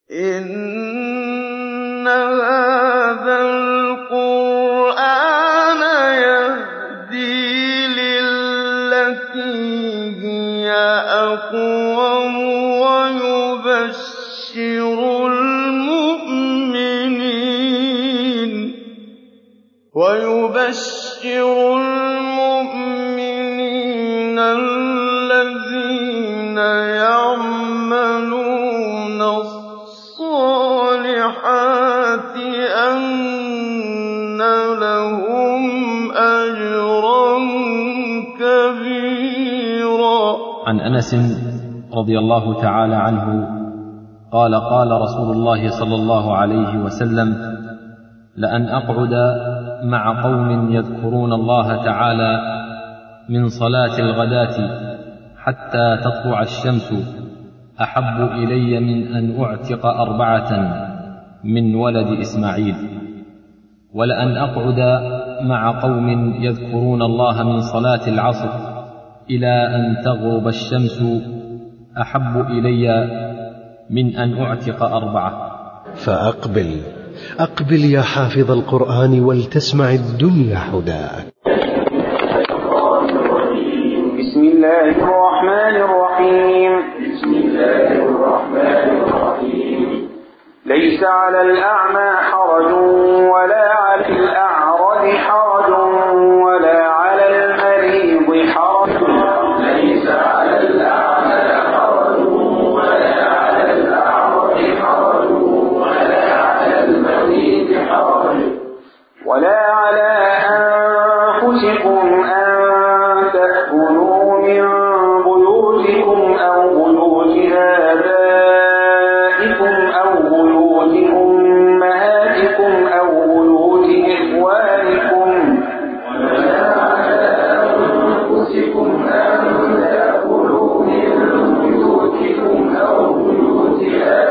إِنَّ هَٰذَا الْقُرْآنَ يَهْدِي لِلَّتِي هِيَ أَقْوَمُ وَيُبَشِّرُ الْمُؤْمِنِينَ الَّذِينَ يَعْمَلُونَ الصَّالِحَاتِ أَنَّ لَهُمْ أَجْرًا كَبِيرًا عن انس رضي الله تعالى عنه قال قال رسول الله صلى الله عليه وسلم لان اقعد مع قوم يذكرون الله تعالى من صلاه الغداه حتى تطلع الشمس احب الي من ان اعتق اربعه من ولد اسماعيل ولان اقعد مع قوم يذكرون الله من صلاه العصر الى ان تغرب الشمس احب الي من ان اعتق اربعه فأقبل أقبل يا حافظ القرآن ولتسمع الدنيا حداك بسم الله الرحمن الرحيم بسم الله الرحمن الرحيم ليس على الأعمى حرج ولا على الأعرج حرج ولا على المريض حرج ليس على الأعمى حرج ولا على الأعرج حرج ولا على المريض حرج ولا على أنفسكم أن تأكلوا من بيوتكم أو بيوت آبائكم أو بيوت أمهاتكم أو بيوت إخوانكم ولا على أنفسكم أن تأكلوا من بيوتكم أو بيوت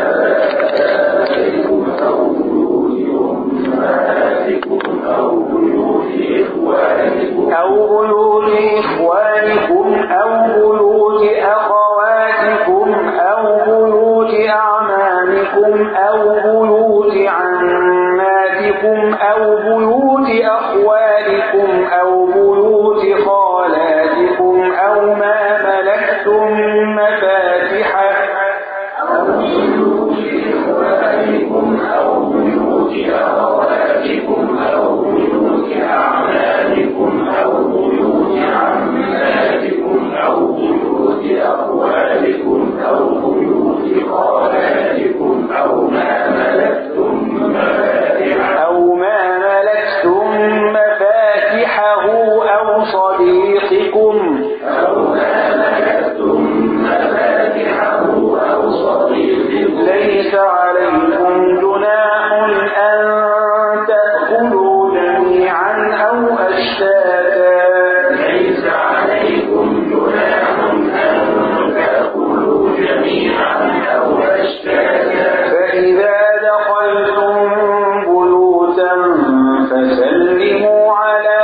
آبائكم أو بيوت أمهاتكم أو بيوت إخوانكم أو بيوت إخوانكم أو بيوت أخواتكم أو بيوت أعمامكم أو بيوت عماتكم أو بيوت أخوالكم أو بيوت خالاتكم أو ما ملكتم مفاتحه أو بيوت إخوانكم أو بيوت أخواتكم أو بيوت أعمامكم أو بيوت عماتكم أو بيوت أخوالكم أو بيوت خالاتكم أو ما ملكتم مفاتحه أو ما ملكتم مفاتحه أو صديقكم أو ما ملكتم مفاتحه أو صديقكم ليس عليكم جناح أن تأكلوا جميعا أو أشتاتا ليس عليكم جناح أن تأكلوا جميعا أو أشتاتا فإذا دخلتم بيوتا فسلموا على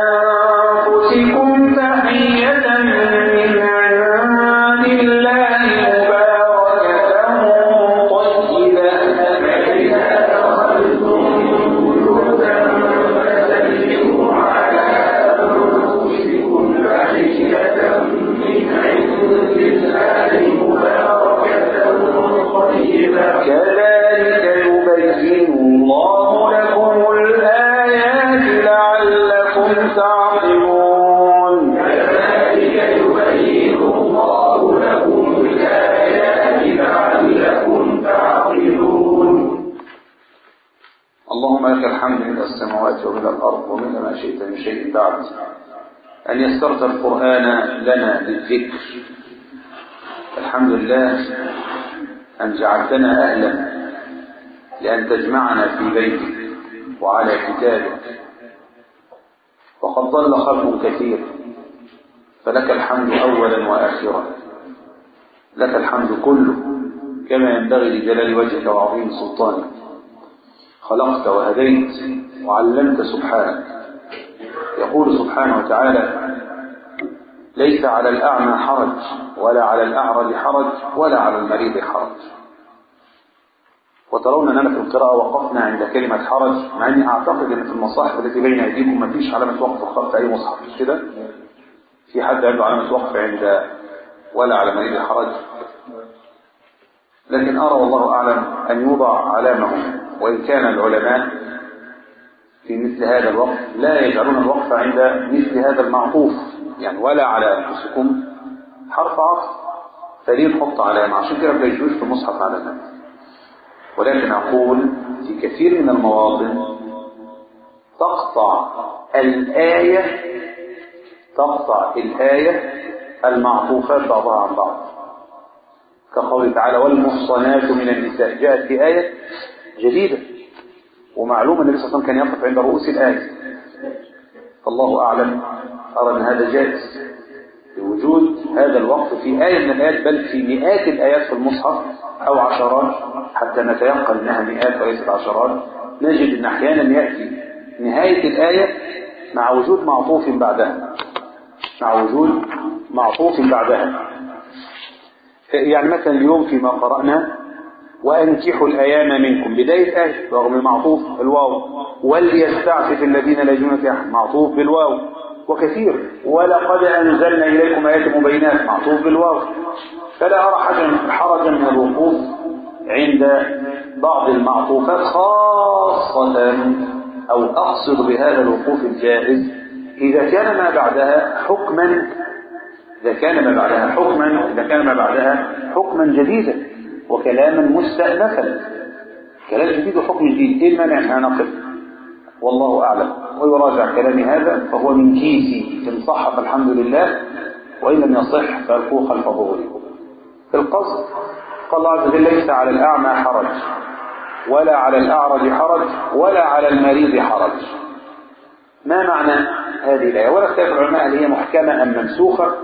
أنفسكم تحية من عند الله مباركة طيبة فإذا دخلتم بيوتا فسلموا على أنفسكم تحية من عند الله مباركة طيبة كذلك يبين الله لكم الآيات لعلكم تعقلون كذلك يبين الله لكم الآيات لعلكم تعقلون اللهم لك الحمد من السماوات ومن الأرض ومن ما شئت من شيء بعد أن يسرت القرآن لنا للذكر الحمد لله أن جعلتنا أهلا لأن تجمعنا في بيتك وعلى كتابك وقد ضل خلق كثير فلك الحمد أولا وآخرا لك الحمد كله كما ينبغي لجلال وجهك وعظيم سلطانك خلقت وهديت وعلمت سبحانك يقول سبحانه وتعالى ليس على الأعمى حرج ولا على الأعرج حرج ولا على المريض حرج وترون أننا في القراءة وقفنا عند كلمة حرج مع أني أعتقد أن في المصاحف التي بين أيديكم ما فيش علامة وقف الخط في أي مصحف مش كده في حد عنده علامة وقف عند ولا على مريض حرج لكن أرى والله أعلم أن يوضع علامة وإن كان العلماء في مثل هذا الوقت لا يجعلون الوقف عند مثل هذا المعطوف يعني ولا على أنفسكم حرف عطف فليه نحط علامة عشان كده ما يجوش في المصحف علامات ولكن أقول في كثير من المواطن تقطع الآية تقطع الآية المعطوفات بعضها عن بعض كقوله تعالى والمحصنات من النساء جاءت في آية جديدة ومعلوم النبي صلى الله عليه وسلم كان يقف عند رؤوس الآية فالله أعلم أرى أن هذا جائز لوجود هذا الوقف في آية من الآيات بل في مئات الآيات في المصحف أو عشرات حتى نتيقن أنها مئات وليست عشرات نجد أن أحيانا يأتي نهاية الآية مع وجود معطوف بعدها مع وجود معطوف بعدها يعني مثلا اليوم فيما قرأنا وأنكحوا الأيام منكم بداية آية رغم المعطوف الواو وليستعفف الذين لا يجدون نكاحا معطوف بالواو وكثير ولقد أنزلنا إليكم آيات مبينات معطوف بالواو فلا أرى حاجة حرجا من الوقوف عند بعض المعطوفات خاصة أو أقصد بهذا الوقوف الجائز إذا كان ما بعدها حكما إذا كان ما بعدها حكما إذا كان ما بعدها حكما جديدا وكلاما مستأنفا كلام جديد وحكم جديد إيه المانع أن نقف والله أعلم ويراجع كلامي هذا فهو من كيسي إن صح فالحمد لله وإن لم يصح فألقوه خلف ظهوركم في القصد قال الله عز وجل ليس على الأعمى حرج ولا على الأعرج حرج ولا على المريض حرج ما معنى هذه الآية ولا اختلاف العلماء هل هي محكمة أم منسوخة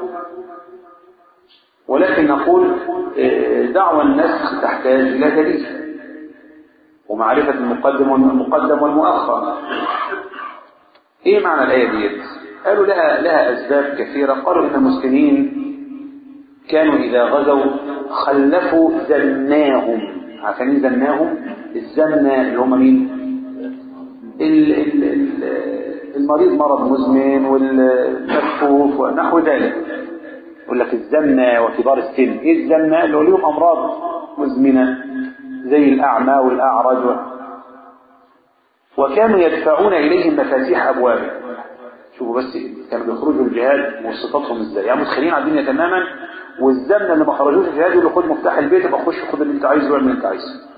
ولكن نقول دعوى النسخ تحتاج إلى دليل ومعرفة المقدم والمقدم والمؤخر ايه معنى الآية ديت قالوا لها لها أسباب كثيرة قالوا إن المسلمين كانوا إذا غزوا خلفوا زناهم عارفين زناهم الزنا اللي هم مين ال ال ال المريض مرض مزمن والمكفوف ونحو ذلك يقول لك الزنا وكبار السن ايه الزنا اللي هو لهم امراض مزمنه زي الاعمى والاعرج و... وكانوا يدفعون اليهم مفاتيح ابواب شوفوا بس كانوا بيخرجوا الجهاد موسطتهم ازاي يعني متخيلين على الدنيا تماما والزمن اللي ما خرجوش الجهاد يقول له خد مفتاح البيت ابقى خش خد اللي انت عايزه واعمل اللي انت عايزه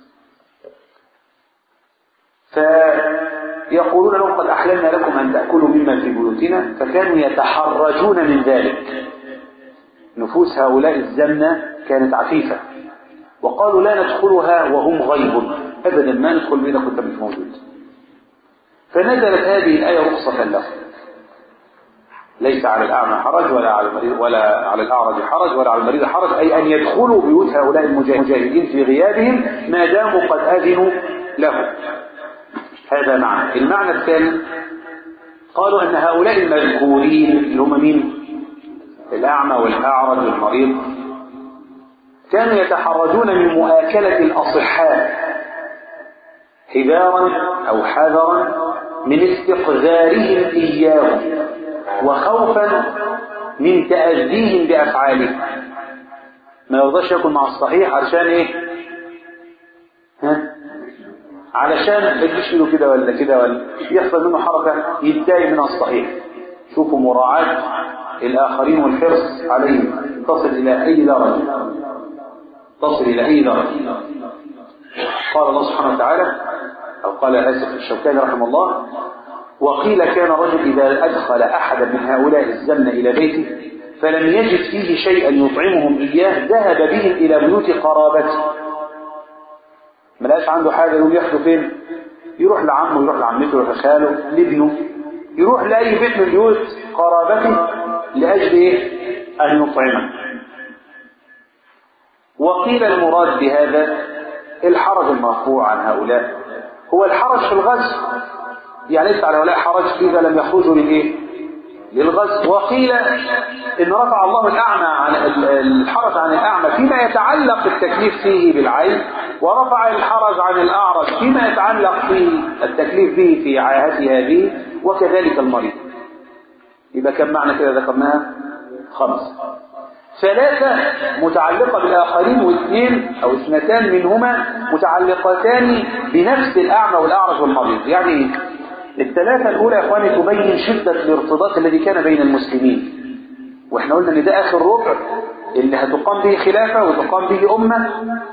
فيقولون لهم قد احللنا لكم ان تاكلوا مما في بيوتنا فكانوا يتحرجون من ذلك نفوس هؤلاء الزمنة كانت عفيفة وقالوا لا ندخلها وهم غيب أبدا ما ندخل بينك كنت مش موجود فنزلت هذه الآية رخصة لهم ليس على الأعمى حرج ولا على المريض ولا على الأعرج حرج ولا على المريض حرج أي أن يدخلوا بيوت هؤلاء المجاهدين في غيابهم ما داموا قد أذنوا له هذا معنى المعنى الثاني قالوا أن هؤلاء المذكورين اللي هم مين الأعمى والأعرج والمريض كانوا يتحرجون من مؤاكلة الأصحاء حذارا أو حذرا من استقذارهم إياهم وخوفا من تأذيهم بأفعالهم ما يرضاش ياكل مع الصحيح علشان ايه ها علشان ما يجيش له كده ولا كده ولا يحصل منه حركة يتضايق من الصحيح شوفوا مراعاة الآخرين والحرص عليهم تصل إلى أي درجة تصل إلى أي درجة قال الله سبحانه وتعالى أو قال آسف الشوكاني رحمه الله وقيل كان رجل إذا أدخل أحدا من هؤلاء الزمن إلى بيته فلم يجد فيه شيئا يطعمهم إياه ذهب بهم إلى بيوت قرابته ملاش عنده حاجة يقوم ياخده فين يروح لعمه يروح لعمته يروح لخاله لابنه يروح لأي بيت من بيوت قرابته لأجل إيه؟ أن يطعمه وقيل المراد بهذا الحرج المرفوع عن هؤلاء هو الحرج في الغزو يعني ليس على هؤلاء حرج إذا لم يخرجوا للإيه؟ للغزو وقيل إن رفع الله الأعمى عن الحرج عن الأعمى فيما يتعلق التكليف فيه بالعين ورفع الحرج عن الأعرج فيما يتعلق في التكليف به في عاهته هذه وكذلك المريض يبقى كم معنى كده ذكرناها خمسة ثلاثة متعلقة بالآخرين واثنين أو اثنتان منهما متعلقتان بنفس الأعمى والأعرج والمريض يعني إيه؟ الثلاثة الأولى يا إخواني تبين شدة الارتباط الذي كان بين المسلمين وإحنا قلنا إن ده آخر ربع اللي هتقام به خلافة وتقام به أمة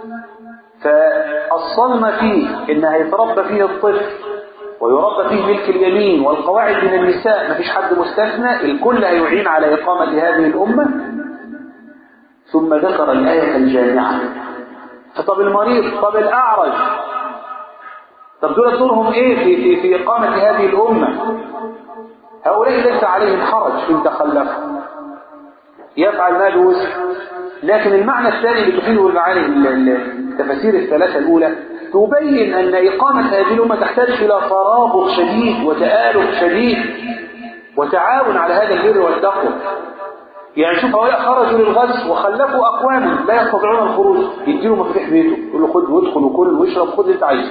فأصلنا فيه إن هيتربى فيه الطفل ويربى فيه ملك اليمين والقواعد من النساء مفيش حد مستثنى الكل هيعين على إقامة هذه الأمة ثم ذكر الآية الجامعة فطب المريض طب الأعرج طب دول دورهم إيه في, في, في إقامة هذه الأمة هؤلاء ليس عليهم حرج إن تخلفوا يفعل ما بوسع لكن المعنى الثاني اللي تفيده المعاني التفاسير الثلاثة الأولى تبين أن إقامة هذه الأمة تحتاج إلى ترابط شديد وتآلف شديد وتعاون على هذا البر والتقوى يعني شوف هؤلاء خرجوا للغزو وخلفوا أقواما لا يستطيعون الخروج يديله مفتاح بيته يقول له خد وادخل وكل واشرب خد اللي انت عايزه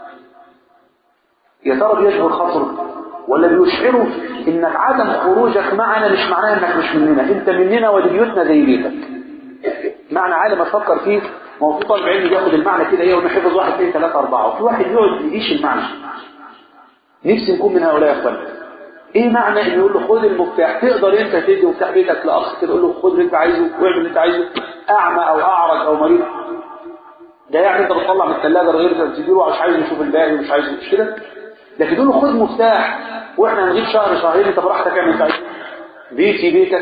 يا ترى بيجبر خاطرك ولا بيشعروا انك عدم خروجك معنا مش معناه انك مش مننا انت مننا ودي بيوتنا زي بيتك معنى عالم افكر فيه ما هو في طالب علم بياخد المعنى كده ايه ونحفظ واحد اثنين ثلاثة أربعة وفي واحد يقعد يديش المعنى نفسي نكون من هؤلاء يا اخوان ايه معنى انه يقول له خد المفتاح تقدر انت تدي مفتاح بيتك لاخ كده تقول له خد اللي انت عايزه واعمل اللي انت عايزه اعمى او اعرج او مريض ده يعني انت بتطلع من الثلاجه غير تديله مش عايز يشوف الباقي ومش عايز مش كده لكن تقول له خد مفتاح واحنا هنجيب شهر شهرين انت براحتك اعمل انت عايزه بيتي بيتك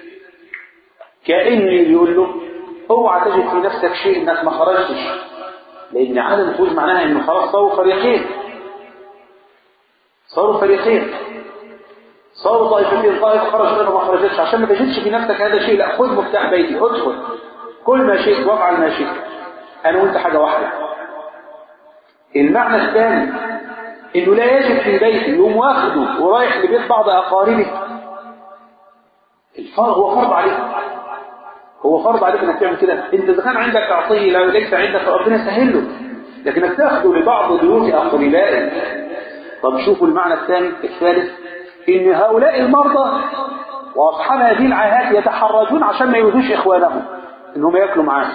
كاني بيقول له اوعى تجد في نفسك شيء انك ما خرجتش لان عدم الخروج معناها انه خلاص صاروا فريقين صاروا فريقين صاروا طائفتين طائف خرج منها ما خرجتش عشان ما تجدش في نفسك هذا الشيء لا خذ مفتاح بيتي ادخل كل ما شئت وافعل ما شئت انا وانت حاجه واحده المعنى الثاني انه لا يجد في بيته يقوم واخده ورايح لبيت بعض اقاربه الفرض هو فرض عليك هو فرض عليك انك تعمل كده انت اذا كان عندك تعطيه لو ليس عندك ربنا يسهل له لكنك تاخده لبعض بيوت اقربائك طب شوفوا المعنى الثاني الثالث ان هؤلاء المرضى واصحاب هذه العاهات يتحرجون عشان ما يؤذوش اخوانهم انهم ياكلوا معاهم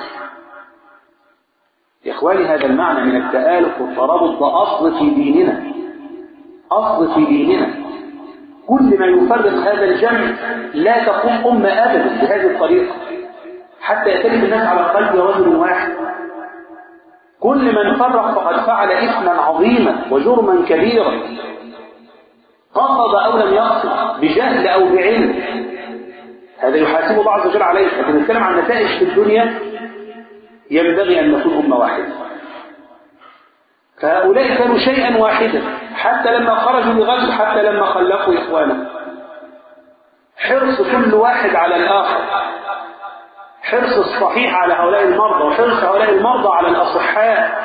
يا اخواني هذا المعنى من التآلف والترابط ده اصل في ديننا اصل في ديننا كل ما يفرق هذا الجمع لا تقوم امه ابدا بهذه الطريقه حتى يتلف الناس على قلب رجل واحد كل من فرق فقد فعل اثما عظيما وجرما كبيرا قصد او لم يقصد بجهل او بعلم هذا يحاسبه الله عز وجل عليه لكن نتكلم عن نتائج في الدنيا ينبغي ان نكون امه واحده فهؤلاء كانوا شيئا واحدا حتى لما خرجوا لغزو حتى لما خلقوا اخوانهم حرص كل واحد على الاخر حرص الصحيح على هؤلاء المرضى وحرص هؤلاء المرضى على الأصحاء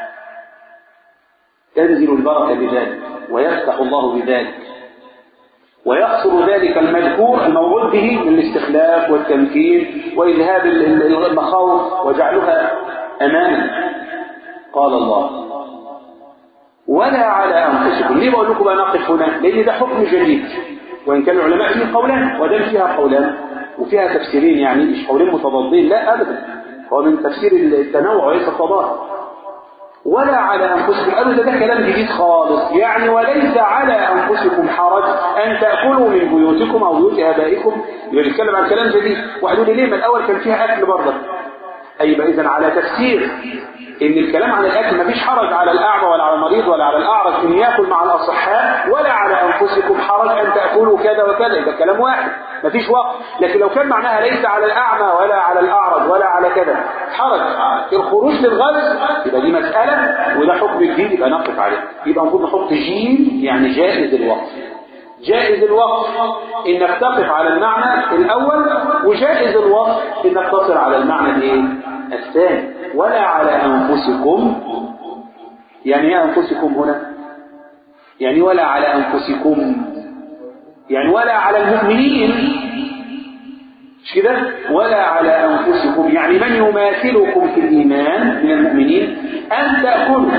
تنزل البركة بذلك ويفتح الله بذلك ويحصل ذلك المذكور الموعود به من الاستخلاف والتمكين وإذهاب المخاوف وجعلها أمانا قال الله ولا على أنفسكم ليه بقول لكم بقى نقف هنا لأن ده حكم جديد وإن كان العلماء فيه قولان ودام فيها قولان وفيها تفسيرين يعني مش قولين متضادين لا أبدا هو من تفسير التنوع وليس التضاد ولا على أنفسكم قالوا ده, ده كلام جديد خالص يعني وليس على أنفسكم حرج أن تأكلوا من بيوتكم أو بيوت آبائكم يبقى بيتكلم عن كلام جديد واحد يقول لي ليه ما الأول كان فيها أكل برضه أي يبقى إذا على تفسير إن الكلام عن الأكل ما فيش حرج على الأعمى ولا على المريض ولا على الأعرج إن يأكل مع الأصحاء ولا على أنفسكم حرج أن تأكلوا كذا وكذا يبقى كلام واحد ما فيش وقت لكن لو كان معناها ليس على الأعمى ولا على الأعرج ولا على كذا حرج الخروج للغرز يبقى دي مسألة وده حكم جديد يبقى نقف عليه يبقى المفروض نحط جيم يعني جائز الوقف جائز الوقف انك تقف على المعنى الاول وجائز الوقف انك تصل على المعنى الايه الثاني ولا على انفسكم يعني ايه انفسكم هنا يعني ولا على انفسكم يعني ولا على المؤمنين مش كده ولا على أنفسكم يعني من يماثلكم في الإيمان من المؤمنين أن تأكلوا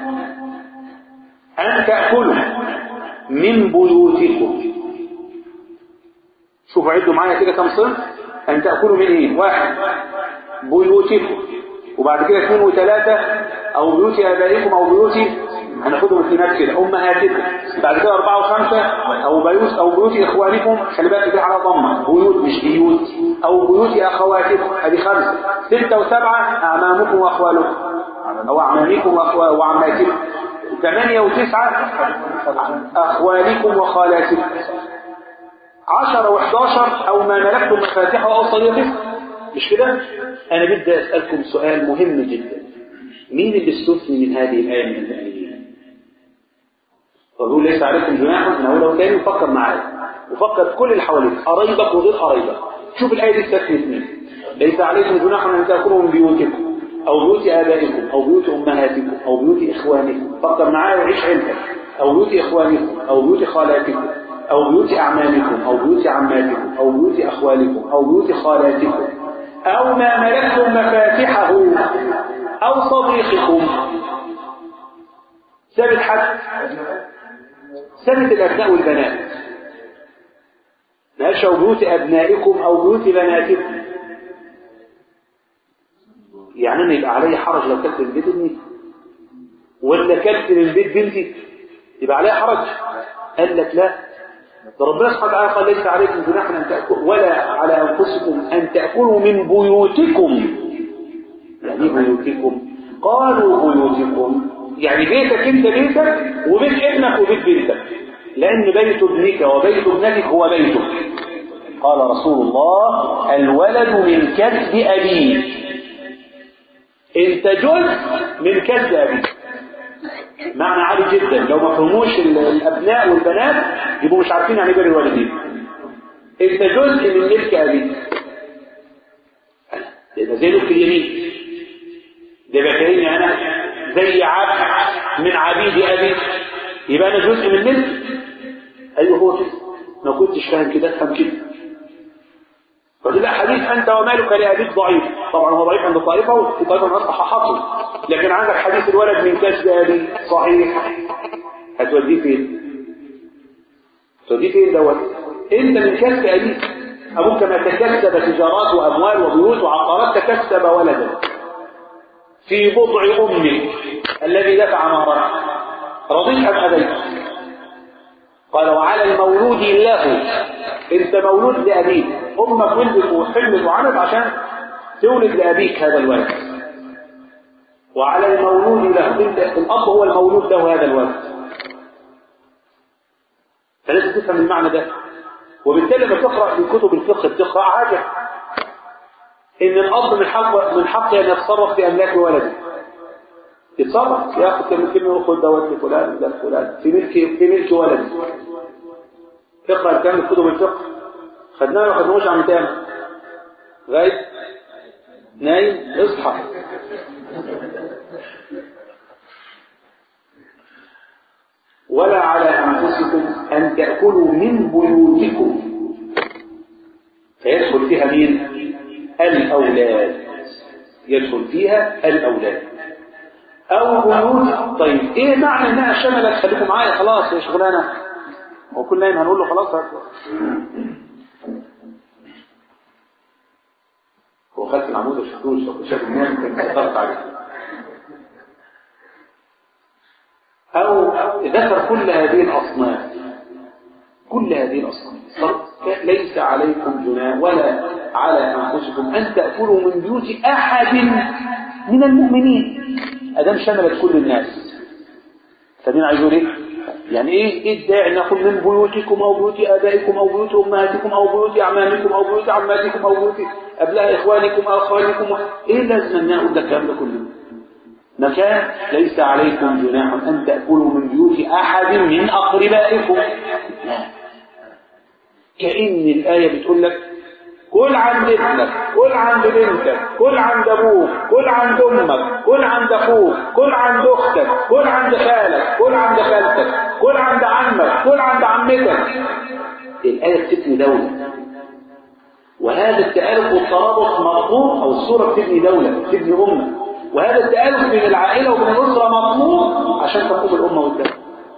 أن تأكلوا من بيوتكم شوفوا عدوا معايا كده كم صنف أن تأكلوا من إيه واحد بيوتكم وبعد كده اثنين وثلاثة أو بيوت آبائكم أو بيوت هناخدهم اثنينات كده أمهاتكم بعد كده أربعة وخمسة أو بيوت أو بيوت إخوانكم خلي بالك كده على ضمة بيوت مش بيوت أو بيوت أخواتكم هذه خمسة ستة وسبعة أعمامكم وأخوالكم أو أعمامكم وأخوا- وعماتكم ثمانية وتسعة أخوالكم وخالاتكم عشرة وحداشر أو ما ملكتم مفاتيحه أو صديقكم مش كده؟ أنا بدي أسألكم سؤال مهم جدا مين اللي استثني من هذه الآية من المؤمنين؟ فبقول ليس عليكم جناح أنا أقول لو تاني وفكر معايا وفكر في كل اللي حواليك قرايبك وغير قرايبك شوف الآية دي استثنت مين ليس عليكم جناح أن تأكلوا من بيوتكم أو بيوت آبائكم أو بيوت أمهاتكم أو بيوت إخوانكم فكر معايا وعيش عندك أو بيوت إخوانكم أو بيوت خالاتكم أو بيوت أعمامكم أو بيوت عماتكم أو بيوت أخوالكم أو بيوت خالاتكم أو ما ملكتم مفاتحه أو صديقكم ثابت حد ثابت الأبناء والبنات ماشي أو بيوت أبنائكم أو بيوت بناتكم يعني أنا يبقى علي حرج لو كلت من بيت ابني ولا كلت من بيت بنتي يبقى علي حرج قال لك لا ده ربنا سبحانه وتعالى قال ليس عليكم جناح ان تاكلوا ولا على انفسكم ان تاكلوا من بيوتكم يعني إيه بيوتكم قالوا بيوتكم يعني بيتك انت بيتك وبيت ابنك وبيت بنتك لان بيت ابنك وبيت ابنتك هو بيتك قال رسول الله الولد من كسب ابيه انت جزء من كسب ابيك معنى عالي جدا لو ما فهموش ال- الابناء والبنات يبقوا مش عارفين يعني ايه بر الوالدين انت جزء من ملك ابيك ده زي ملك اليمين ده يبقى كاني انا زي عبد من عبيد ابي يبقى انا جزء من ملك ايوه هو كده ما كنتش فاهم كده افهم كده فتبقى حديث انت ومالك لابيك ضعيف طبعا هو ضعيف عند طائفه وفي طائفه من صححته لكن عندك حديث الولد من كسب ابي صحيح هتوديه فين توديه فين دوت انت من كسب ابيك ابوك كما تكسب تجارات واموال وبيوت وعقارات تكسب ولدا في بضع امك الذي دفع مهرك رضيت ام ابيت قال وعلى المولود له انت مولود لابيك امك ولدت وحملت وعملت عشان تولد لابيك هذا الولد وعلى المولود له انت الاب هو المولود له هذا الولد فلازم تفهم المعنى ده وبالتالي لما تقرا في كتب الفقه بتقرا حاجه ان الاب من حق من حقه ان يتصرف في املاك ولده يتصرف ياخذ كم كلمه وياخذ دوت لفلان وده لفلان في ملك في ملك ولده اقرا الكلام في كتب الفقه خدناه ولا خدناهوش عم تاني غايب نايم اصحى ولا على انفسكم ان تاكلوا من بيوتكم فيدخل فيها مين الاولاد يدخل فيها الاولاد او بيوت طيب ايه معنى انها شملت خليكم معايا خلاص يا شغلانه هو كل نايم هنقول له خلاص هات. هو خدت العمود وشفتوش لو شاف الناس كان كترت عليه أو ذكر كل هذه الأصناف كل هذه الأصناف ليس عليكم جناح ولا على أنفسكم أن تأكلوا من بيوت أحد من المؤمنين أدام شملت كل الناس فمين عايز يقول إيه؟ يعني إيه إيه الداعي ناكل من بيوتكم أو بيوت آبائكم أو بيوت أمهاتكم أو بيوت أعمامكم أو بيوت عماتكم أو بيوت أبناء إخوانكم أو أخوانكم إيه لازم أن ناخد الكلام ده كله؟ مكان ليس عليكم جناح أن تأكلوا من بيوت أحد من أقربائكم لا. كأن الآية بتقول لك كل عند ابنك كل عند بنتك كل عند أبوك كل عند أمك كل عند أخوك كل عند أختك كل عند خالك كل عند خالتك كل عند عمك كل عند عمتك الآية بتبني دولة وهذا التآلف والترابط مطلوب أو الصورة بتبني دولة بتبني أمة وهذا التآلف بين العائلة وبين الأسرة مطلوب عشان تقوم الأمة والدولة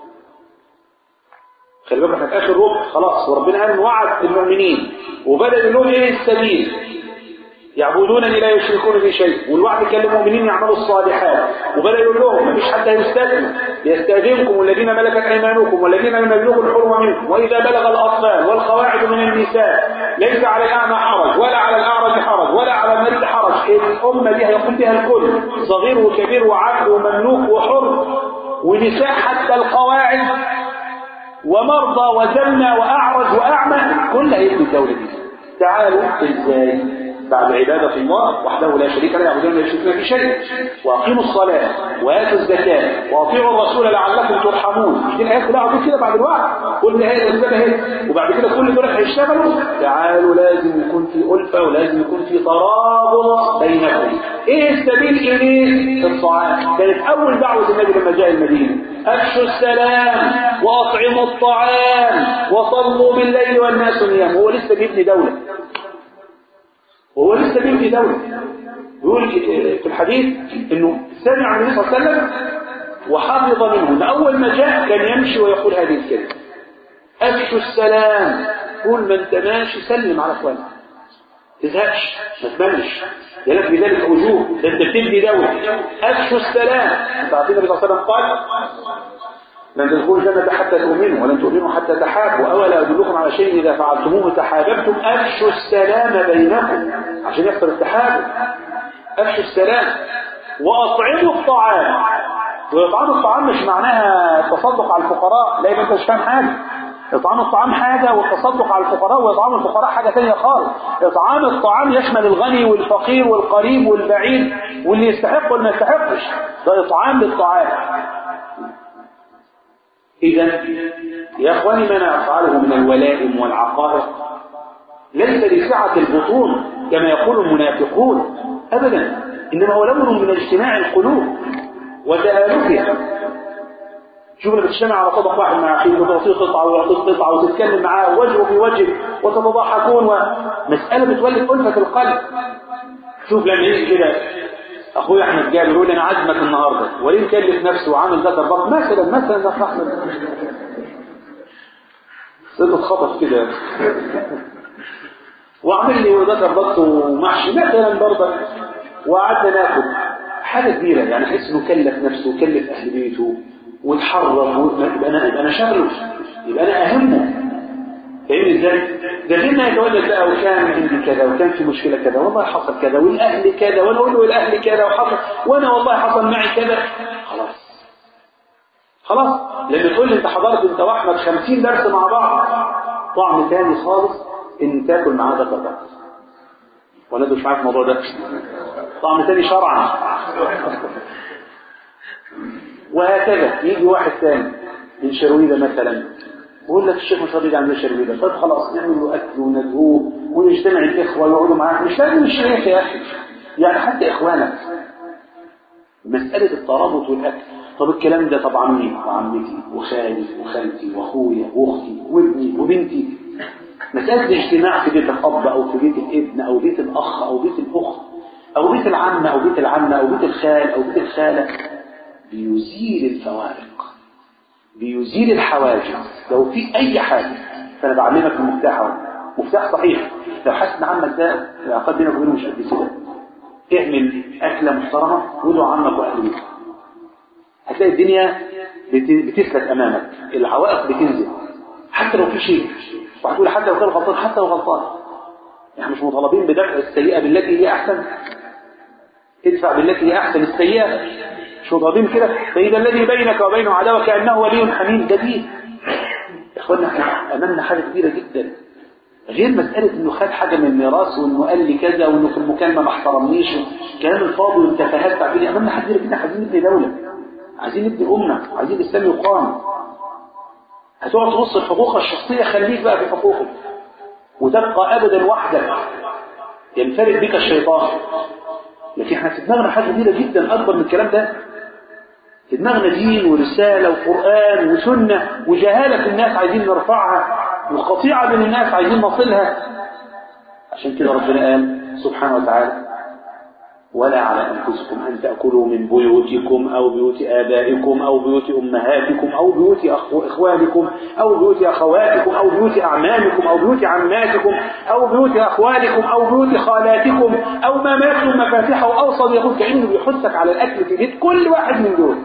خلي بالك احنا في آخر ربع خلاص وربنا قال وعد المؤمنين وبدأ يقول لهم إيه السبيل يعبدونني لا يشركون بي شيء والوعد كان للمؤمنين يعملوا الصالحات وبدأ يقول لهم مفيش حد هيستثنى يستأذنكم والذين ملكت أيمانكم والذين لم يبلغوا الحلم منكم وإذا بلغ الأطفال والقواعد من النساء ليس على الأعمى حرج ولا على الأعرج حرج ولا على المريض حرج الأمة دي هيقوم بها الكل صغير وكبير وعبد ومملوك وحر ونساء حتى القواعد ومرضى وزمنى وأعرج وأعمى كل هيبني الدولة دي تعالوا ازاي بعد عبادة الله وحده لا شريك له يعبدون لا يشركون في شيء وأقيموا الصلاة وآتوا الزكاة وأطيعوا الرسول لعلكم ترحمون مش دي الآيات كلها عظيم كده بعد الوعد كل هي الأسباب اهي وبعد كده كل دول هيشتغلوا تعالوا لازم يكون في ألفة ولازم يكون في ترابط بينكم إيه السبيل إليه؟ الطعام كانت أول دعوة النبي لما جاء المدينة أفشوا السلام وأطعموا الطعام وصلوا بالليل والناس نيام هو لسه بيبني دولة وهو لسه بيبني دولة يقول في الحديث انه سمع النبي صلى الله عليه وسلم وحافظ منه ان اول ما جاء كان يمشي ويقول هذه الكلمة افشوا السلام كل ما انت ماشي سلم على اخوانك تزهقش ما تملش يلك بذلك وجوه ده انت بتبني دولة افشوا السلام انت عارفين النبي صلى الله عليه وسلم قال لن تدخلوا الجنة حتى تؤمنوا ولن تؤمنوا حتى تحابوا أولا أدلكم على شيء إذا فعلتموه تحاببتم أفشوا السلام بينكم عشان يحصل التحابب أفشوا السلام وأطعموا الطعام وإطعام الطعام مش معناها التصدق على الفقراء لا يبقى أنت مش فاهم حاجة إطعام الطعام حاجة والتصدق على الفقراء وإطعام الفقراء حاجة ثانية خالص إطعام الطعام يشمل الغني والفقير والقريب والبعيد واللي يستحق واللي ما يستحقش ده إطعام للطعام إذا يا أخواني ما نفعله من الولائم والعقائق ليس لسعة البطون كما يقول المنافقون أبدا إنما هو لون من اجتماع القلوب وتآلفها شوف لما تجتمع على طبق واحد مع أخيه وتعطيه قطعة ويعطيك قطعة وتتكلم معاه وجهه في وجه وتتضاحكون ومسألة بتولد ألفة القلب شوف لما يجي كده اخويا احمد جابر يقول انا عازمك النهارده وليه مكلف نفسه وعامل ذكر بطن مثلا مثلا ده احمد صدق خطف كده وعمل لي ذكر بطن ومحشي مثلا برضه وقعدنا ناكل حاجه كبيره يعني احس انه كلف نفسه وكلف اهل بيته واتحرك يبقى انا يبقى انا شغله يبقى انا اهمه فاهمني ازاي؟ ده لما يتولد بقى وكان عندي كذا وكان في مشكله كذا والله حصل كذا والاهل كذا وانا اقول له الاهل كذا وحصل وانا والله حصل معي كذا خلاص خلاص لما تقول لي انت حضرت انت واحمد 50 درس مع بعض طعم تاني خالص ان تاكل معاه ده بقى ولا مش معاك الموضوع ده طعم تاني شرعا وهكذا يجي واحد ثاني من شرويده مثلا بقول لك الشيخ مش راضي يعمل شرويده طب خلاص نعمل له اكل وندعوه ونجتمع الاخوه ويقعدوا معاه مش لازم الشيخ يا اخي يعني حتى اخوانك مساله الترابط والاكل طب الكلام ده طب عمي وعمتي وخالي وخالتي واخويا واختي وابني وبنتي مساله الاجتماع في بيت الاب او في بيت الابن او بيت الاخ او بيت الاخت او بيت العم او بيت العمه او بيت الخال او بيت الخاله بيزيل الفوارق بيزيل الحواجز لو في اي حاجه فانا بعلمك المفتاح اهو مفتاح صحيح لو حاسس ان عمك ده العلاقات بينك وبينه مش قد كده اعمل اكله محترمه وادعو عمك واهل بيتك هتلاقي الدنيا بتسلك امامك العوائق بتنزل حتى لو في شيء وهتقول حتى لو كان غلطان حتى لو غلطان يعني مش مطالبين بدفع السيئه بالتي هي احسن ادفع بالتي هي احسن السيئه مش مطالبين كده فاذا الذي بينك وبينه عداوه كانه ولي حميم جديد يا اخوانا احنا امامنا حاجه كبيره جدا غير مسألة انه خد حاجة من الميراث وانه قال لي كذا وانه في المكالمة ما احترمنيش الكلام الفاضي والتفاهات تعبيري امامنا حد كده عايزين نبني دولة عايزين نبني أمة عايزين الإسلام يقام هتقعد تبص الحقوق الشخصية خليك بقى في حقوقك وتبقى أبدا وحدك ينفرد بك الشيطان لكن احنا في دماغنا حاجة كبيرة جدا أكبر من الكلام ده في دماغنا دين ورسالة وقرآن وسنة وجهالة الناس عايزين نرفعها وقطيعة بين الناس عايزين نصلها عشان كده ربنا قال سبحانه وتعالى ولا على أنفسكم أن تأكلوا من بيوتكم أو بيوت آبائكم أو بيوت أمهاتكم أو بيوت أخو- إخوانكم أو بيوت أخواتكم أو بيوت أعمامكم أو بيوت عماتكم أو بيوت أخوالكم أو بيوت خالاتكم أو ما ملكتم مفاتحه أو صديقكم كأنه بيحثك على الأكل في بيت كل واحد من دول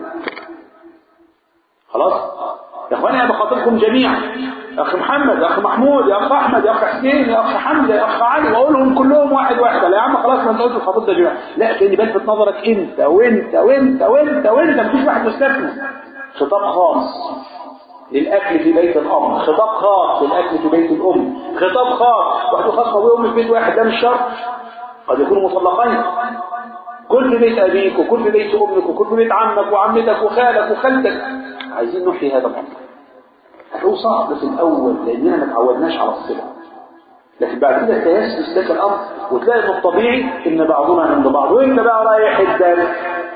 خلاص يا اخواني انا بخاطبكم جميعا يا اخ محمد يا اخ محمود يا اخ احمد يا اخ حسين يا اخ حمزه يا اخ علي واقولهم كلهم واحد واحد لا يا عم خلاص ما انت قلت الخطيب ده جميعا لا كان بلفت نظرك انت وانت وانت وانت وانت مفيش واحد مستثنى خطاب خاص للاكل في بيت الاب خطاب خاص للاكل في بيت الام خطاب خاص واحد خاص ابوي وامي في بيت واحد ده مش شرط قد يكونوا مطلقين كل في بيت أبيك وكل في بيت أمك وكل في بيت عمك وعمتك وخالك وخالتك عايزين نحيي هذا الأمر هو صعب في الأول لأننا ما تعودناش على الصلة لكن بعد كده تيسر لك الأمر وتلاقي من الطبيعي إن بعضنا عند بعض وأنت بقى رايح الدرس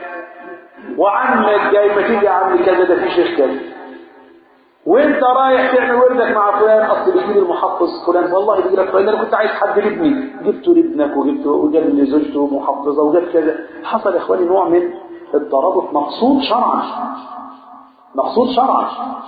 وعمك جاي ما تيجي يا عم كذا ده في شيخ كذا وانت رايح تعمل وردك مع فلان اصل بيجي لي المحفظ فلان والله بيجي لك فلان انا كنت عايز حد لابني جبته لابنك وجبته وجاب لزوجته محفظه وجاب كذا حصل يا اخواني نوع من الترابط مقصود شرعا مقصود شرعا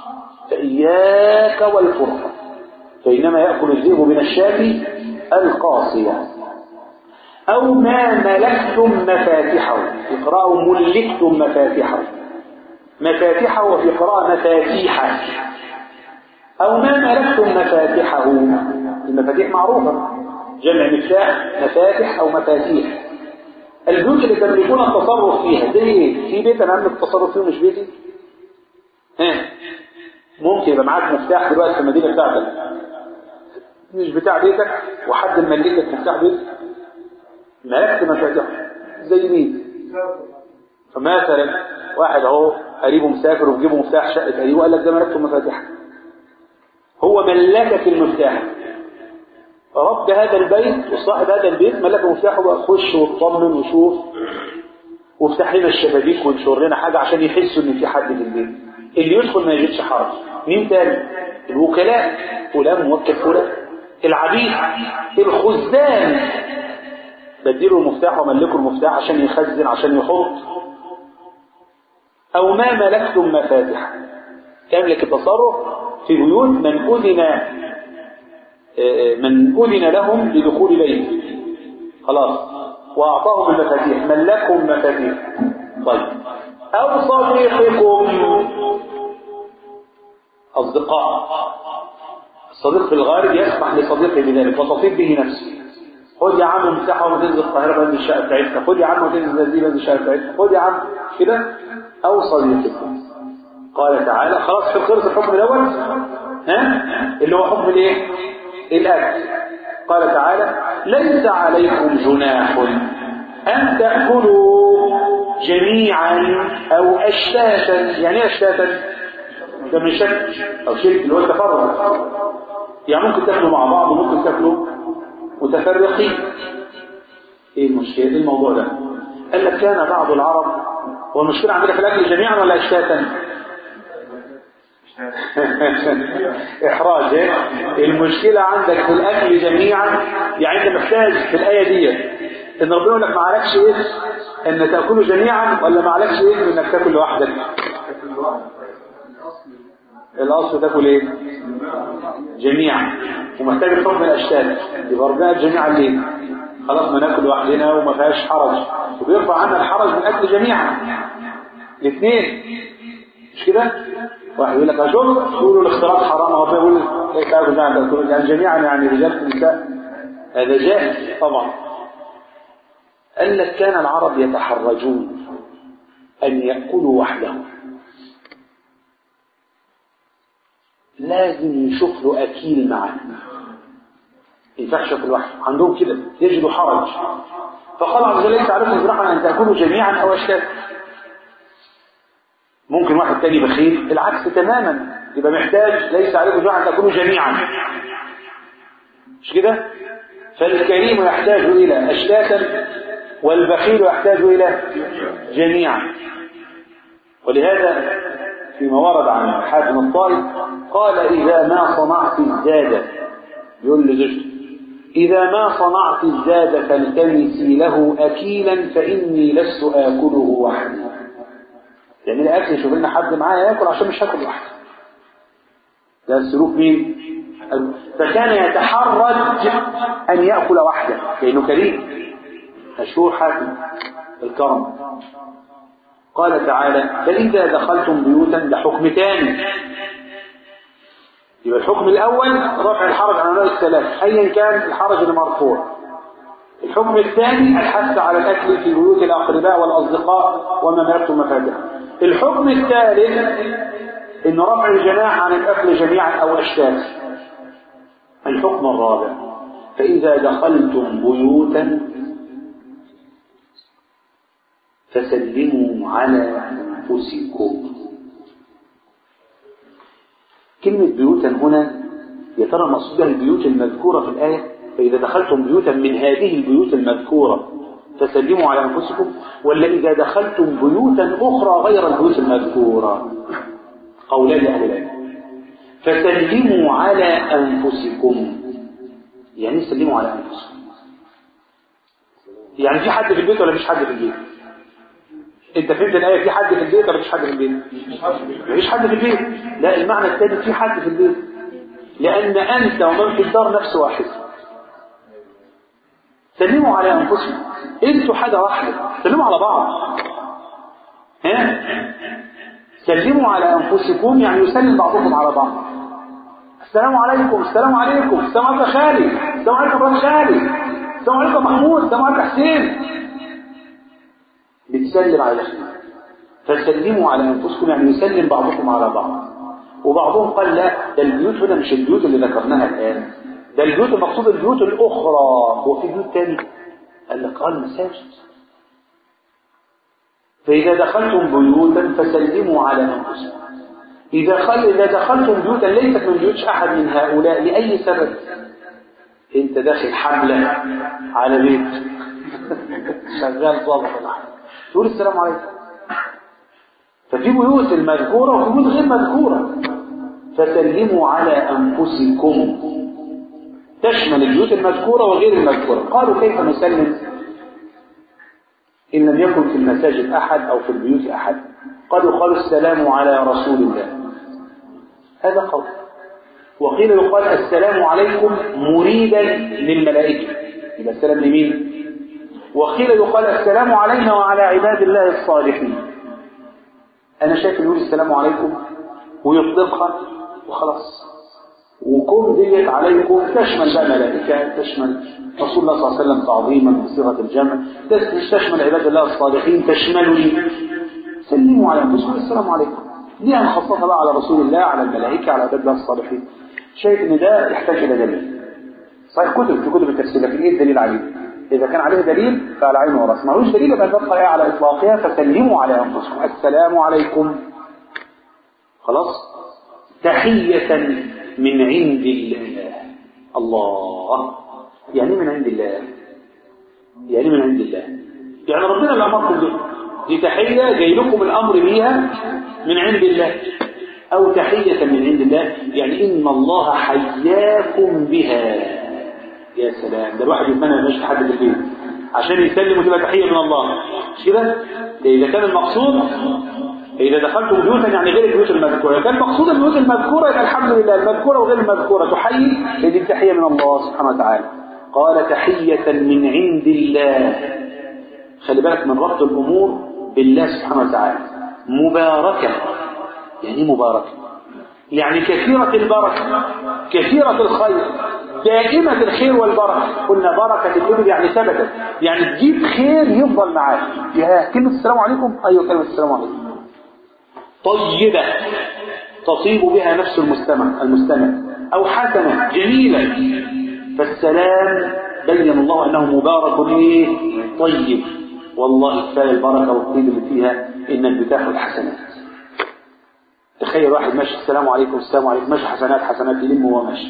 فاياك والفرقه فانما ياكل الذئب من الشاة القاصيه او ما ملكتم مفاتحه في قراءه ملكتم مفاتحه مفاتحه وفي قراءة مفاتيحه أو ما ملكتم مفاتحه المفاتيح معروفة جمع مفتاح مفاتح أو مفاتيح البيوت اللي تملكون التصرف فيها زي ايه؟ في بيت أنا أملك التصرف فيه مش بيتي؟ ها ممكن يبقى معاك مفتاح دلوقتي في المدينة بتاعتك مش بتاع بيتك وحد مملكك مفتاح بيتك ملكت مفاتيحه زي مين؟ فمثلا واحد اهو قريبه مسافر وفي جيبه مفتاح شقه قريبه قال لك ده ملكته مفاتيح هو ملكك المفتاح رب هذا البيت وصاحب هذا البيت ملك مفتاحه بقى خش واطمن وشوف وافتح لنا الشبابيك وانشر لنا حاجه عشان يحسوا ان في حد في البيت اللي يدخل ما يجدش حرج مين تاني الوكلاء فلان موكل فلان العبيد الخزان بديله المفتاح وملكه المفتاح عشان يخزن عشان يحط أو ما ملكتم مفاتح تملك التصرف في بيوت من أذن من أذن لهم لدخول بيت خلاص وأعطاهم المفاتيح ملكهم مفاتيح طيب أو صديقكم أصدقاء الصديق في الغالب يسمح لصديقه بذلك وتطيب به نفسه خد يا عم مساحة وما تنزل القاهرة بنزل الشقة بتاعتنا خد يا عم وتنزل دي بنزل الشقة بتاعتنا خد يا عم كده أو صديقكم قال تعالى خلاص في خلص الحكم الأول ها اللي هو حكم الايه الأكل قال تعالى ليس عليكم جناح أن تأكلوا جميعا أو أشتاتا يعني ايه أشتاتا ده من شك أو شرك اللي هو التفرق يعني ممكن تاكلوا مع بعض وممكن تاكلوا متفرقين ايه المشكلة ايه الموضوع ده قال لك كان بعض العرب هو المشكلة عندنا في الأكل جميعا ولا أشتاتا إحراج إيه؟ المشكلة عندك في الأكل جميعا يعني أنت محتاج في الآية دي إن ربنا يقول لك ما عليكش إيه إن تأكله جميعا ولا ما عليكش إيه إنك تاكل لوحدك الأصل تاكل إيه جميعا ومحتاج الحكم الأشتات يبقى ربنا جميعا ليه خلاص ما ناكل لوحدنا وما فيهاش حرج وبيرفع عنا الحرج من أكل جميعا الاثنين مش كده واحد يقول لك اشوف يقولوا الاختلاط حرام ربنا يقول ايه تعالوا جميعا يعني جميعا يعني رجال ونساء هذا جائز طبعا قال لك كان العرب يتحرجون ان ياكلوا وحدهم لازم يشوف له اكيل معاه ينفعش ياكل لوحده عندهم كده يجدوا حرج فقال عز وجل ليس عليكم جناح ان تاكلوا جميعا او اشتاتا ممكن واحد تاني بخيل العكس تماما يبقى محتاج ليس عليكم جناح ان تاكلوا جميعا مش كده فالكريم يحتاج الى اشتاتا والبخيل يحتاج الى جميعا ولهذا فيما ورد عن حاتم الطائف قال اذا ما صنعت الزاد يقول لزوجته إذا ما صنعت الزاد فالتمسي له أكيلا فإني لست آكله وحدي يعني الأكل شوف لنا حد معايا ياكل عشان مش هاكل وحدي ده سلوك مين؟ فكان يتحرج أن يأكل وحده لأنه كريم مشهور حاكم الكرم قال تعالى فإذا دخلتم بيوتا ده حكم تاني يبقى الحكم الأول رفع الحرج عن الناس الثلاث أيا كان الحرج المرفوع الحكم الثاني الحث على الأكل في بيوت الأقرباء والأصدقاء وما ملكتم مفاتحه الحكم الثالث إن رفع الجناح عن الأكل جميعا أو أشتات الحكم الرابع فإذا دخلتم بيوتا فسلموا على أنفسكم كلمة بيوتا هنا يا ترى مقصودها البيوت المذكورة في الآية فإذا دخلتم بيوتا من هذه البيوت المذكورة فسلموا على أنفسكم ولا إذا دخلتم بيوتا أخرى غير البيوت المذكورة قولان أهل العلم فسلموا على أنفسكم يعني سلموا على أنفسكم يعني في حد في البيت ولا مش حد في البيت انت فهمت الآية في حد في البيت ولا مش حد في البيت مفيش حد في البيت لا المعنى الثاني في حد في البيت لأن أنت ومن في الدار نفس واحد سلموا على أنفسكم انتوا حاجة واحدة سلموا على بعض ها سلموا على أنفسكم يعني يسلم بعضكم على بعض السلام عليكم السلام عليكم السلام عليكم خالي السلام عليكم ابراهيم خالي السلام عليكم محمود السلام عليكم حسين بتسلم على الاخوه فسلموا على انفسكم يعني يسلم بعضكم على بعض وبعضهم قال لا ده البيوت هنا مش البيوت اللي ذكرناها الان ده البيوت المقصود البيوت الاخرى هو في بيوت تاني قال لك قال مساجد فاذا دخلتم بيوتا فسلموا على انفسكم إذا, خل... إذا دخلتم بيوتا ليست من بيوت أحد من هؤلاء لأي سبب أنت داخل حملة على بيت شغال ظابط تقول السلام عليكم ففي بيوت المذكورة وفي بيوت غير مذكورة فسلموا على أنفسكم تشمل البيوت المذكورة وغير المذكورة قالوا كيف نسلم إن لم يكن في المساجد أحد أو في البيوت أحد قالوا قالوا السلام على رسول الله هذا قول وقيل يقال السلام عليكم مريدا للملائكة يبقى السلام لمين وقيل يقال السلام علينا وعلى عباد الله الصالحين أنا شايف يقول السلام عليكم ويطلقها وخلاص وكم ديت عليكم تشمل بقى ملائكة تشمل رسول الله صلى الله عليه وسلم تعظيما بصيغة الجمع تشمل عباد الله الصالحين تشملني سلموا على انفسكم السلام عليكم دي هنخصصها بقى على رسول الله على الملائكة على عباد الله الصالحين شايف ان ده يحتاج الى دليل صحيح كتب في كتب التفسير لكن ايه الدليل عليه اذا كان عليه دليل فعلى عين وراس ما لوش دليل يبقى نبقى ايه على اطلاقها فسلموا على انفسكم السلام عليكم خلاص تحية من عند الله الله يعني من عند الله يعني من عند الله يعني ربنا اللي امركم به دي تحية جاي لكم الأمر بيها من عند الله أو تحية من عند الله يعني إن الله حياكم بها يا سلام ده الواحد يتمنى ما يمشي حد في البيت عشان يسلم وتبقى تحية من الله مش كده؟ ده إذا كان المقصود إذا دخلتم بيوتا يعني غير البيوت المذكورة كان مقصود البيوت المذكورة يبقى الحمد لله المذكورة وغير المذكورة تحيي هذه تحية من الله سبحانه وتعالى قال تحية من عند الله خلي بالك من ربط الأمور بالله سبحانه وتعالى مباركة يعني مباركة يعني كثيرة البركة كثيرة الخير دائمة الخير والبركة قلنا بركة الإبل يعني ثبتت يعني تجيب خير يفضل معاك يا كلمة السلام عليكم أيوة كلمة السلام عليكم طيبة تطيب بها نفس المستمع المستمع أو حسنة جميلة فالسلام بين الله أنه مبارك إيه طيب والله كفاية البركة والطيب اللي فيها إنك بتاخد حسنات تخيل واحد ماشي السلام عليكم السلام عليكم ماشي حسنات حسنات يلم وهو ماشي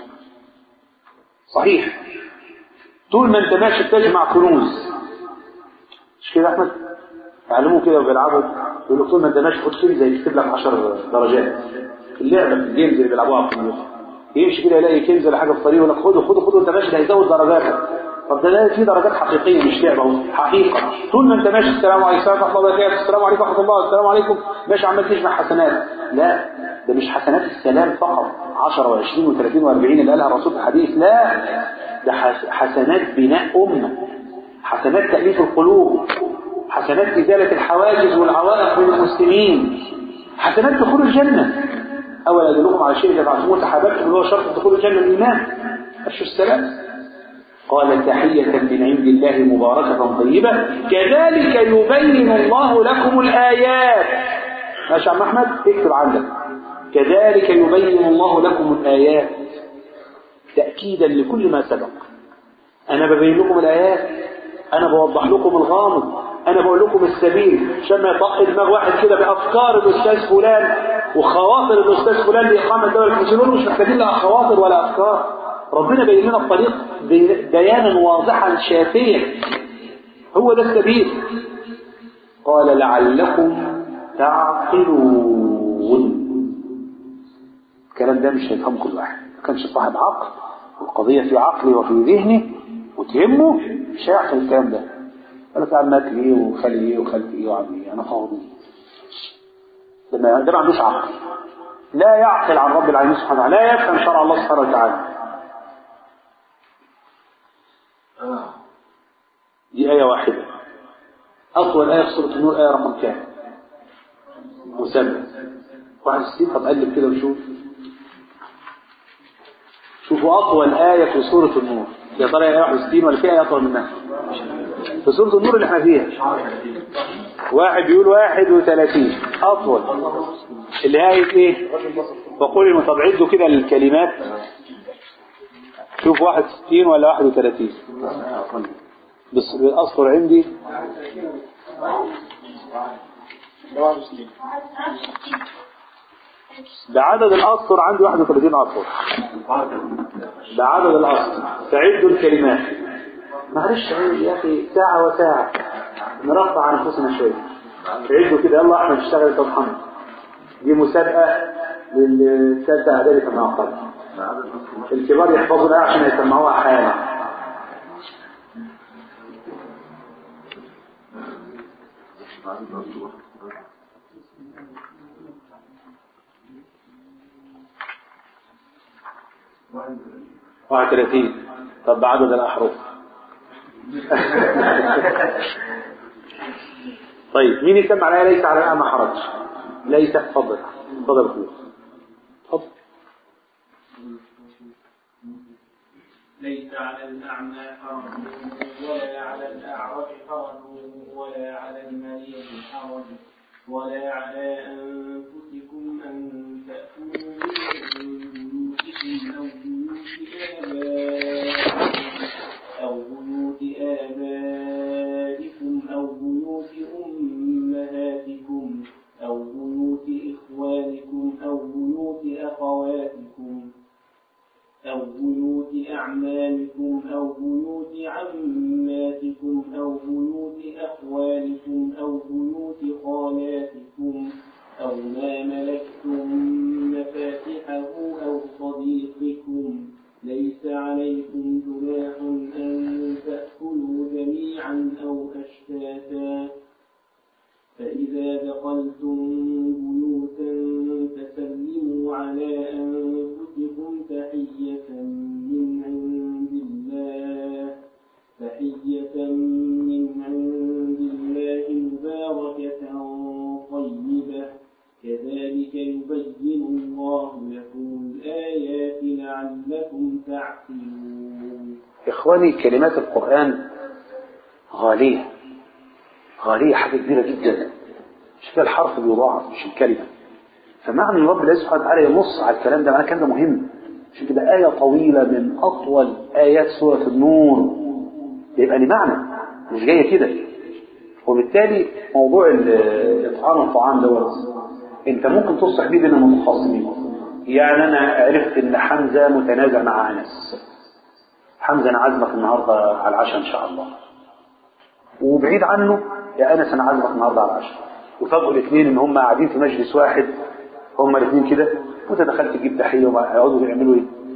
صحيح طول ما انت ماشي بتجمع كنوز مش كده يا احمد تعلموا كده وبيلعبوا يقول لك طول ما انت ماشي خد كده زي يكتب لك 10 درجات اللعبه في الجيمز اللي بيلعبوها على الكمبيوتر يمشي كده يلاقي كنز ولا حاجه في الطريق يقول لك خده خده خده انت ماشي ده هيزود درجاتك طب ده لا في درجات حقيقيه مش لعبه اهو حقيقه طول ما انت ماشي السلام عليكم ورحمه الله وبركاته السلام عليكم ورحمه الله السلام عليكم ماشي عمال تجمع حسنات لا ده مش حسنات السلام فقط 10 و20 و30 و40 اللي قالها الرسول في الحديث لا ده حس- حسنات بناء امه حسنات تاليف القلوب حسنات ازاله الحواجز والعوائق بين المسلمين حسنات دخول الجنه اولا ادلكم على شيء اذا فعلتموه تحاببتم اللي هو شرط دخول الجنه الايمان افشوا السلام قال تحية من عند الله مباركة طيبة كذلك يبين الله لكم الآيات ماشي يا عم أحمد اكتب عندك كذلك يبين الله لكم الآيات تأكيدا لكل ما سبق أنا ببين لكم الآيات أنا بوضح لكم الغامض أنا بقول لكم السبيل عشان ما يطق دماغ واحد كده بأفكار الأستاذ فلان وخواطر الأستاذ فلان لإقامة دولة المسلمين مش محتاجين لها خواطر ولا أفكار ربنا بين لنا الطريق بي- بيانا واضحا شافيا هو ده السبيل قال لعلكم تعقلون الكلام ده مش هيفهم كل واحد ما كانش صاحب عقل والقضية في عقله وفي ذهنه وتهمه مش هيعقل الكلام ده قال لك عمك ايه وخالي ايه وخالتي ايه وعمي ايه انا فاضي ده ما ده ما عندوش عقل لا يعقل عن رب العالمين سبحانه وتعالى لا يفهم شرع الله سبحانه وتعالى دي آية واحدة أطول آية في سورة النور آية رقم كام؟ مسمى واحد وستين طب قلب كده وشوف شوفوا أطول آية في سورة النور يا ترى آية 61 ولا في آية أطول منها؟ في سورة النور اللي احنا فيها واحد بيقول 31 أطول اللي هي آية إيه؟ فقولي طب عدوا كده الكلمات شوف 61 ولا 31 بس الأصفر عندي ده عدد الأسطر عندي 31 أسطر ده عدد الأسطر فعدوا الكلمات معلش يا أخي ساعة وساعة نرفع عن أنفسنا شوية عدوا كده يلا احنا نشتغل انت محمد دي مسابقة للسادة أعدادي كما أقل الكبار يحفظوا الآية عشان يسمعوها حالا واحد وثلاثين طب بعدد الأحرف طيب مين يسمع عليها ليس على الأعمى حرج ليس تفضل تفضل فلوس تفضل ليس على الأعمى حرج ولا على الأعرج حرج ولا على المريض حرج ولا على أنفسكم أن تأكلوا من بيوتكم أو بيوت آبائكم أو بيوت آبائكم أو بيوت أمهاتكم أو بيوت إخوانكم أو بيوت أخواتكم أو بيوت أعمامكم أو بيوت عماتكم أو بيوت أخوالكم أو بيوت خالاتكم أو ما ملكتم مفاتحه أو صديقكم ليس عليكم جناح أن تأكلوا جميعا أو أشتاتا فإذا دخلتم بيوتا فسلموا على أنفسكم تحية من عند الله تحية من عند الله مباركة طيبة كذلك يبين الله لكم الآيات لعلكم تعقلون إخواني كلمات القرآن غالية غالية حاجة كبيرة جدا مش كده الحرف بيضاعف مش الكلمة فمعنى ان رب الله سبحانه وتعالى ينص على الكلام ده معناه الكلام ده مهم عشان كده آية طويلة من أطول آيات سورة النور يبقى ليه معنى مش جاية كده وبالتالي موضوع ال- إطعام الطعام دوت أنت ممكن تصلح بيه بين المتخاصمين يعني أنا عرفت إن حمزة متنازع مع أنس حمزة أنا عازمك النهاردة على العشاء إن شاء الله وبعيد عنه يا أنس أنا عازمك النهاردة على العشاء وفجأة الاثنين إن هم قاعدين في مجلس واحد هم الاثنين كده وأنت دخلت تجيب تحية ويقعدوا يعملوا إيه؟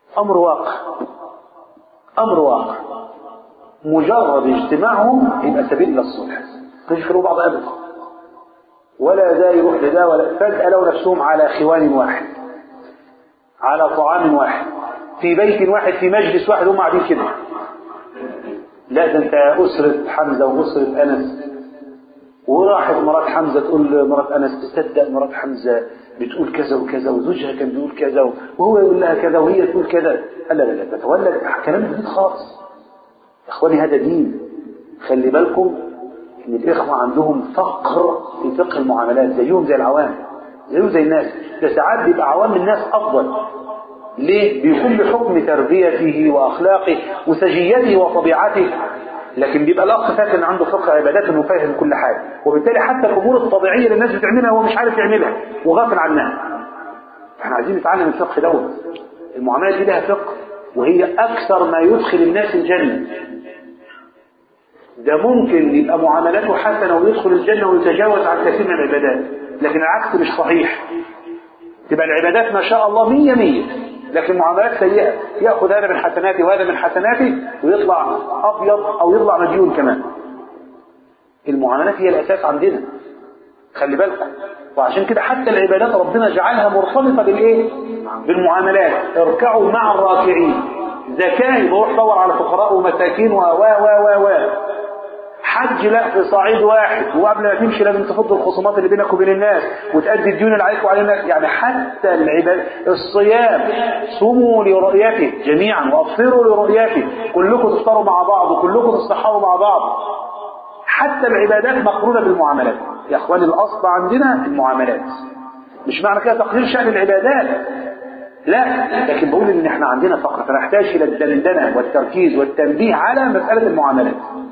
أمر واقع أمر واقع مجرد اجتماعهم يبقى سبيل للصلح مش يخلوا بعض أبدا ولا ده يروح لده ولا فجأة لو نفسهم على خوان واحد على طعام واحد في بيت واحد في مجلس واحد هم قاعدين كده لا ده انت أسرة حمزة وأسرة أنس وراحت مرات حمزة تقول لمرات أنس تصدق مرات حمزة بتقول كذا وكذا وزوجها كان بيقول كذا وهو يقول لها كذا وهي تقول كذا لا لا لا تتولد كلام جديد خالص يا اخواني هذا دين خلي بالكم ان الاخوه عندهم فقر في فقه المعاملات زيهم زي العوام زيهم زي الناس ده ساعات بيبقى عوام الناس افضل ليه بيكون بحكم تربيته واخلاقه وسجيته وطبيعته لكن بيبقى الاخ فاكر ان عنده فقه عبادات انه فاهم كل حاجه وبالتالي حتى الامور الطبيعيه اللي الناس بتعملها هو مش عارف يعملها وغافل عنها احنا عايزين نتعلم الفقه دوت المعاملات دي لها فقه وهي اكثر ما يدخل الناس الجنه ده ممكن يبقى معاملاته حسنه ويدخل الجنه ويتجاوز عن كثير من العبادات لكن العكس مش صحيح تبقى العبادات ما شاء الله مية مية لكن معاملات سيئة يأخذ هذا من حسناته وهذا من حسناته ويطلع أبيض أو يطلع مديون كمان المعاملات هي الأساس عندنا خلي بالكم وعشان كده حتى العبادات ربنا جعلها مرتبطة بالإيه؟ بالمعاملات اركعوا مع الراكعين زكاة يروح دور على فقراء ومساكين و و و و حج لا في صعيد واحد وقبل ما تمشي لازم تفض الخصومات اللي بينك وبين الناس وتأدي الديون اللي عليك وعلى الناس يعني حتى العباد الصيام صوموا لرؤيته جميعا وافطروا لرؤيته كلكم تفطروا مع بعض وكلكم تسحروا مع بعض حتى العبادات مقرونة بالمعاملات يا اخواني الاصل عندنا المعاملات مش معنى كده تقليل شأن العبادات لا لكن بقول ان احنا عندنا فقط فنحتاج الى الدندنه والتركيز والتنبيه على مساله المعاملات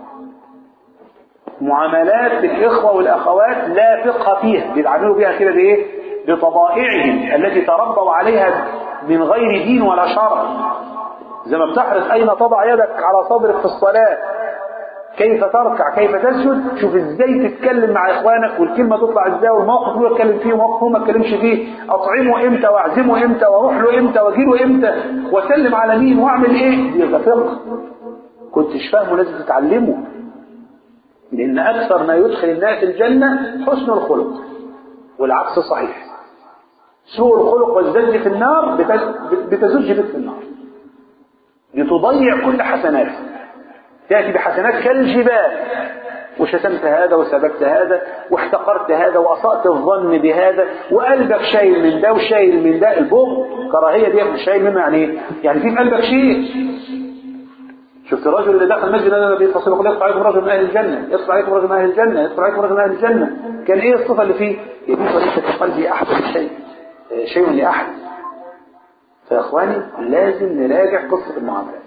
معاملات الإخوة والأخوات لا فقه فيها بيتعاملوا بيها كده بإيه؟ بطبائعهم التي تربوا عليها من غير دين ولا شرع زي ما بتحرص أين تضع يدك على صدرك في الصلاة كيف تركع كيف تسجد شوف ازاي تتكلم مع اخوانك والكلمه تطلع ازاي والموقف اللي يتكلم فيه وموقف هو ما اتكلمش فيه اطعمه امتى واعزمه امتى واروح له امتى واجي له امتى واسلم على مين واعمل ايه دي فقه كنتش فاهمه لازم تتعلمه لأن أكثر ما يدخل الناس الجنة حسن الخلق والعكس صحيح سوء الخلق والزج في النار بتزج بك في النار بتضيع كل حسنات تأتي بحسنات كالجبال وشتمت هذا وسببت هذا واحتقرت هذا وأسأت الظن بهذا وقلبك شايل من ده وشايل من ده البغض كراهية دي مش شايل منه يعني ايه؟ يعني في قلبك شيء شفت الرجل اللي دخل المسجد انا النبي صلى الله عليه وسلم يطلع عليكم رجل من اهل الجنه يطلع عليكم رجل من اهل الجنه يطلع عليكم رجل من اهل الجنه كان ايه الصفه اللي فيه يبيت وليس في قلبي احد شيء شيء لاحد فيا اخواني لازم نراجع قصه المعاملات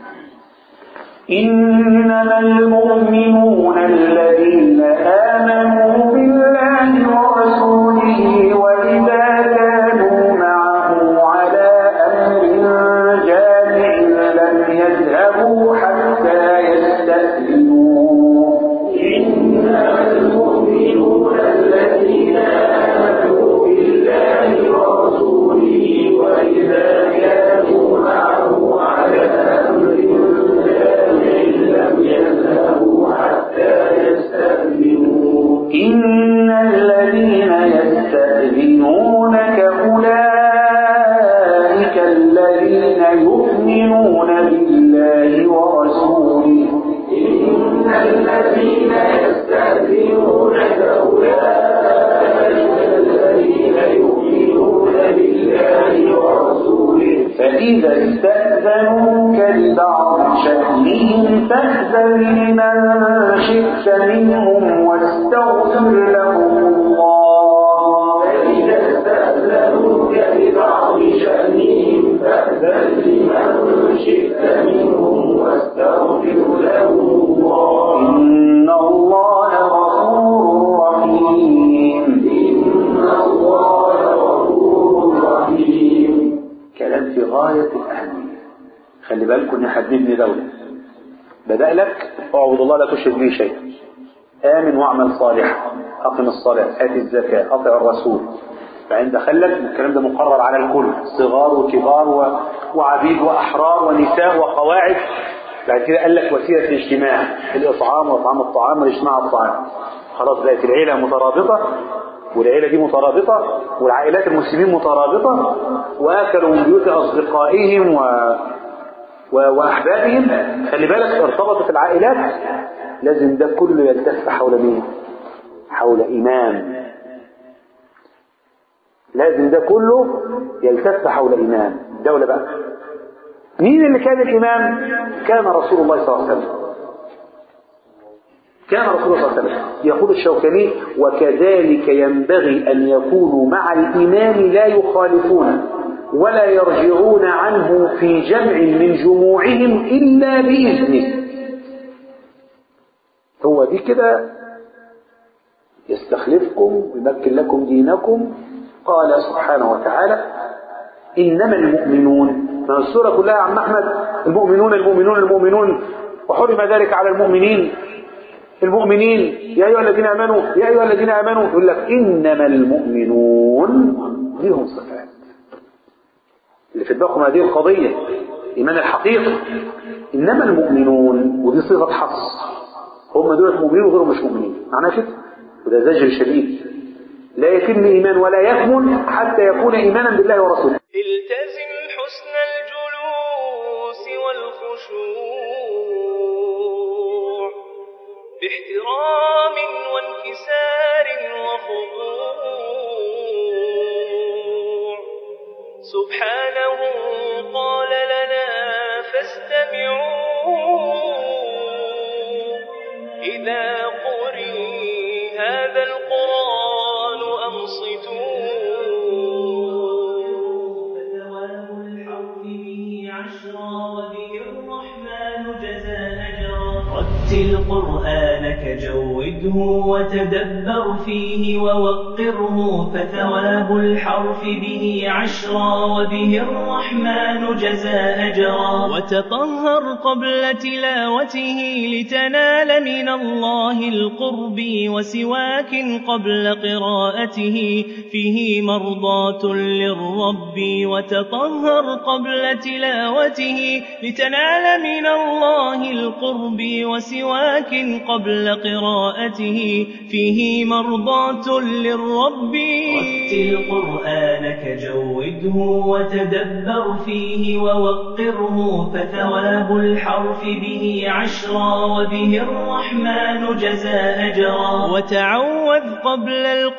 إنما المؤمنون الذين آمنوا بالله ورسوله وإذا كانوا معه على أمر جامع لم يذهبوا حتى يستأذنوه إنما المؤمنون الذين آمنوا بالله ورسوله وإذا كانوا معه على أمر إن الذين يستأذنونك أولئك الذين يؤمنون بالله ورسوله إن الذين يستأذنونك أولئك الذين يؤمنون بالله ورسوله فإذا استأذنوك لبعض شأنهم فأذن لمن شئت منهم واستغفر لهم الله فإذا استأذنوك لبعض شأنهم فأذن لمن شئت منهم واستغفر لهم الله إن الله غفور رحيم إن الله غفور رحيم كلام في غاية الأهمية خلي بالكم ان حددني دولة بدأ لك اعبد الله لا تشرك به شيئا آمن واعمل صالحا أقم الصلاة آت الزكاة أطع الرسول فعند خلك الكلام ده مقرر على الكل صغار وكبار و... وعبيد وأحرار ونساء وقواعد بعد كده قال لك وسيلة الاجتماع الإطعام وإطعام الطعام والاجتماع على الطعام خلاص بقت العيلة مترابطة والعيلة دي مترابطة والعائلات المسلمين مترابطة وأكلوا من بيوت أصدقائهم و... و... وأحبابهم خلي بالك ارتبطت العائلات لازم ده كله يلتف حول مين؟ حول إمام لازم ده كله يلتف حول إمام الدولة بقى مين اللي كان الإمام؟ كان رسول الله صلى الله عليه وسلم كان رسول الله صلى الله عليه وسلم يقول الشوكاني وكذلك ينبغي أن يكونوا مع الإمام لا يخالفون ولا يرجعون عنه في جمع من جموعهم إلا بإذنه هو دي كده يستخلفكم ويمكن لكم دينكم قال سبحانه وتعالى إنما المؤمنون ما السورة كلها يا عم أحمد المؤمنون المؤمنون المؤمنون وحرم ذلك على المؤمنين المؤمنين يا أيها الذين آمنوا يا أيها الذين آمنوا يقول لك إنما المؤمنون لهم صفات اللي في دماغهم هذه القضية إيمان الحقيقي إنما المؤمنون ودي صيغة حصر هم دول مؤمنين وغيرهم مش مؤمنين معناها كده وده زجر شديد لا يتم إيمان ولا يكمل حتى يكون إيمانا بالله ورسوله التزم حسن الجلوس والخشوع باحترام وانكسار وخضوع سبحانه قال لنا فاستمعوا إذا قرئ هذا القرآن أنصتوا ثواب الحرف به عشرا وبه الرحمن جزى أجرا رتل قرآنك جوده وتدبر فيه ووقره فثواب الحرف به عشرا وبه الرحمن جزى أجرا وتطهر قبل تلاوته لتنال من الله القرب وسواك قبل قراءته فيه مرضاة للرب وتطهر قبل تلاوته لتنال من الله القرب وسواك قبل قراءته فيه مرضاة للرب رتل قرآنك جوده وتدبر فيه ووقره فثواب الحرف به عشرا وبه الرحمن جزى أجرا وتعوذ قبل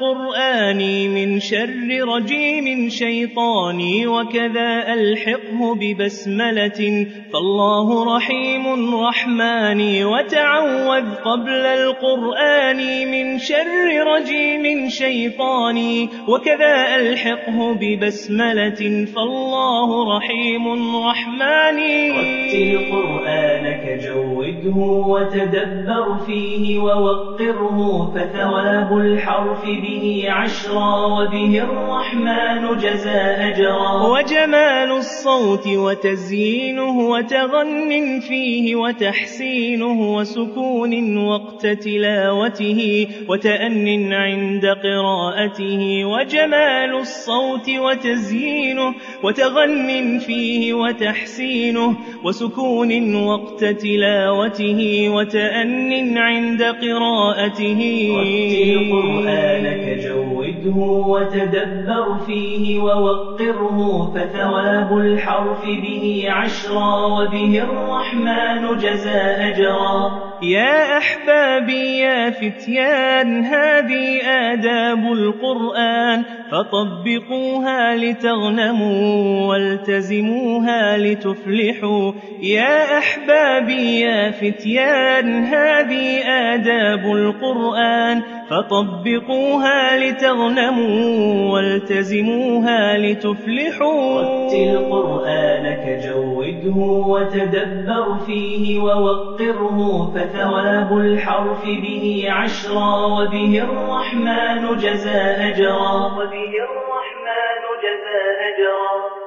القرآن من شر رجيم شيطاني وكذا ألحقه ببسملة فالله رحيم رحماني وتعوذ قبل القرآن من شر رجيم شيطاني وكذا ألحقه ببسملة فالله رحيم رحماني رتل قرآنك جوده وتدبر فيه ووقره فثواب الحرف به عشرا وبه الرحمن جزى أجرا وجمال الصوت وتزيينه وتغن فيه وتحسينه وسكون وقت تلاوته وتأن عند قراءته وجمال الصوت وتزيينه وتغن فيه وتحسينه وسكون وقت تلاوته وتأن عند قراءته رتل قرآنك جوده وتدبر فيه ووقره فثواب الحرف به عشرا وبه الرحمن جزى أجرا يا أحبابي يا فتيان هذه آداب القرآن فطبقوها لتغنموا والتزموها لتفلحوا يا أحبابي يا فتيان هذه آداب القرآن فطبقوها لتغنموا والتزموها لتفلحوا رتل قرآنك جوده وتدبر فيه ووقره فثواب الحرف به عشرا وبه الرحمن جزى أجرا وبه الرحمن جزى أجرا